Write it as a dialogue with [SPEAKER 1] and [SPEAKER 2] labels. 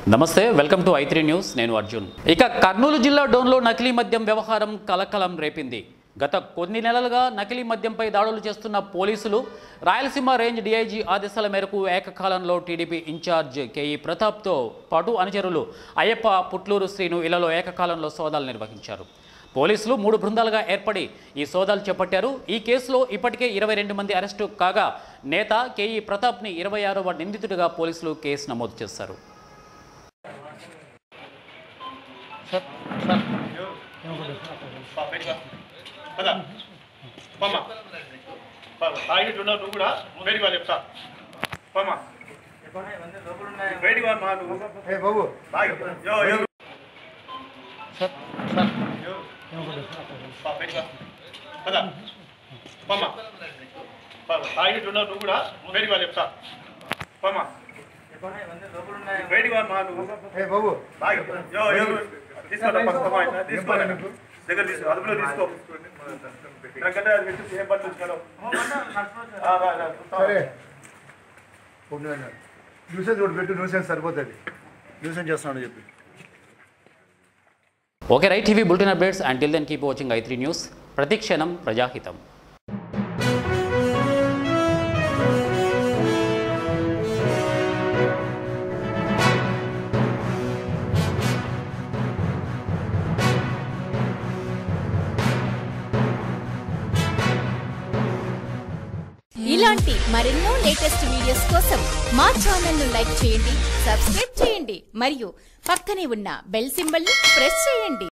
[SPEAKER 1] నమస్తే welcome to I three news నేను అర్జున్ ఇక కర్నూలు జిల్లా డోన్లో నకిలీ మద్యం వ్యవహారం కలకలం రేపింది గత కొన్ని నెలలుగా నకిలీ మద్యంపై దాడులు చేస్తున్న పోలీసులు రాయలసీమ రేంజ్ డీఐజీ ఆదేశాల మేరకు ఏకకాలంలో టీడీపీ ఇన్ఛార్జ్ కేఈ ప్రతాప్తో పాటు అనుచరులు అయ్యప్ప పుట్లూరు శ్రీను ఇళ్లలో ఏకకాలంలో సోదాలు నిర్వహించారు పోలీసులు మూడు బృందాలుగా ఏర్పడి ఈ సోదాలు చేపట్టారు ఈ కేసులో ఇప్పటికే ఇరవై రెండు మంది అరెస్టు కాగా నేత కేఈ ప్రతాప్ని ఇరవై ఆరవ నిందితుడిగా పోలీసులు కేసు నమోదు చేశారు
[SPEAKER 2] పద పమ్మ తాగిట్టు ఉన్నావు నువ్వు కూడా బయటికి వా చెప్తా పమ్మ బయటికి వా మా నువ్వు
[SPEAKER 3] ఏ బాబు
[SPEAKER 2] తాగి యో యో యో. పా, బయటికి వా. పద పమ్మ తాగిట్టు ఉన్నావు నువ్వు కూడా బయటికి వా చెప్తా పమ్మ బయటికి వా మా నువ్వు
[SPEAKER 3] ఏ బాబు
[SPEAKER 2] తాగి యో యో తీసుకో పక్క పమ్మ ఇట్లా తీసుకో దగ్గర తీసుకో అదుపులో తీసుకో నాకంటే అది పెట్టి ఏం పట్టు
[SPEAKER 3] సరే న్యూసెన్స్ ఒకటి పెట్టు న్యూసెన్స్ సరిపోతుంది న్యూసెన్స్ చేస్తున్నాడు చెప్పి
[SPEAKER 1] okay right TV bulletin updates and till then keep watching I three news ప్రతిక్షణం ప్రజాహితం
[SPEAKER 4] ఇలాంటి మరెన్నో లేటెస్ట్ వీడియోస్ కోసం మా ఛానల్ ను లైక్ చేయండి సబ్స్క్రైబ్ చేయండి మరియు పక్కనే ఉన్న బెల్ సింబల్ ని ప్రెస్ చేయండి